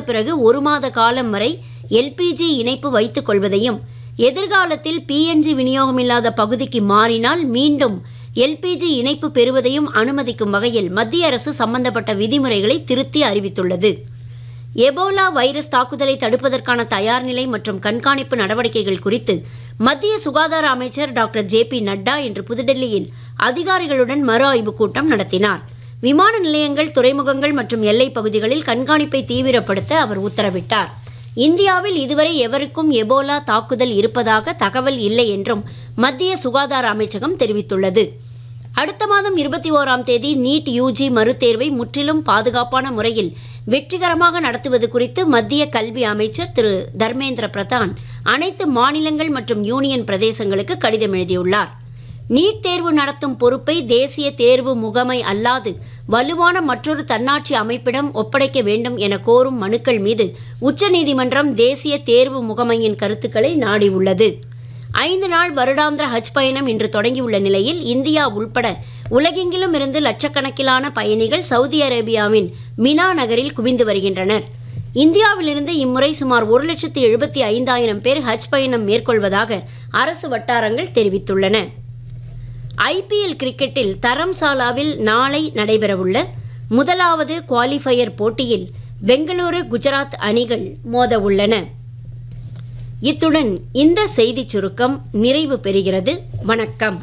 பிறகு ஒரு மாத காலம் வரை எல்பிஜி இணைப்பு வைத்துக் கொள்வதையும் எதிர்காலத்தில் பிஎன்ஜி விநியோகமில்லாத பகுதிக்கு மாறினால் மீண்டும் எல்பிஜி இணைப்பு பெறுவதையும் அனுமதிக்கும் வகையில் மத்திய அரசு சம்பந்தப்பட்ட விதிமுறைகளை திருத்தி அறிவித்துள்ளது எபோலா வைரஸ் தாக்குதலை தடுப்பதற்கான தயார்நிலை மற்றும் கண்காணிப்பு நடவடிக்கைகள் குறித்து மத்திய சுகாதார அமைச்சர் டாக்டர் ஜே பி நட்டா இன்று புதுடெல்லியில் அதிகாரிகளுடன் மறு ஆய்வுக் கூட்டம் நடத்தினார் விமான நிலையங்கள் துறைமுகங்கள் மற்றும் எல்லைப் பகுதிகளில் கண்காணிப்பை தீவிரப்படுத்த அவர் உத்தரவிட்டார் இந்தியாவில் இதுவரை எவருக்கும் எபோலா தாக்குதல் இருப்பதாக தகவல் இல்லை என்றும் மத்திய சுகாதார அமைச்சகம் தெரிவித்துள்ளது அடுத்த மாதம் இருபத்தி ஓராம் தேதி நீட் யூஜி மறுதேர்வை முற்றிலும் பாதுகாப்பான முறையில் வெற்றிகரமாக நடத்துவது குறித்து மத்திய கல்வி அமைச்சர் திரு தர்மேந்திர பிரதான் அனைத்து மாநிலங்கள் மற்றும் யூனியன் பிரதேசங்களுக்கு கடிதம் எழுதியுள்ளார் நீட் தேர்வு நடத்தும் பொறுப்பை தேசிய தேர்வு முகமை அல்லாது வலுவான மற்றொரு தன்னாட்சி அமைப்பிடம் ஒப்படைக்க வேண்டும் என கோரும் மனுக்கள் மீது உச்சநீதிமன்றம் தேசிய தேர்வு முகமையின் கருத்துக்களை நாடியுள்ளது ஐந்து நாள் வருடாந்திர ஹஜ் பயணம் இன்று தொடங்கியுள்ள நிலையில் இந்தியா உள்பட உலகெங்கிலும் இருந்து லட்சக்கணக்கிலான பயணிகள் சவுதி அரேபியாவின் மினா நகரில் குவிந்து வருகின்றனர் இந்தியாவிலிருந்து இம்முறை சுமார் ஒரு லட்சத்து எழுபத்தி ஐந்தாயிரம் பேர் ஹஜ் பயணம் மேற்கொள்வதாக அரசு வட்டாரங்கள் தெரிவித்துள்ளன ஐபிஎல் கிரிக்கெட்டில் தரம்சாலாவில் நாளை நடைபெறவுள்ள முதலாவது குவாலிஃபயர் போட்டியில் பெங்களூரு குஜராத் அணிகள் மோத உள்ளன இத்துடன் இந்த செய்திச் சுருக்கம் நிறைவு பெறுகிறது வணக்கம்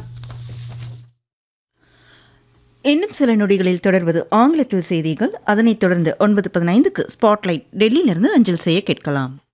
இன்னும் சில நொடிகளில் தொடர்வது ஆங்கிலத்தில் செய்திகள் அதனைத் தொடர்ந்து ஒன்பது பதினைந்துக்கு ஸ்பாட்லைட் டெல்லியிலிருந்து அஞ்சல் செய்ய கேட்கலாம்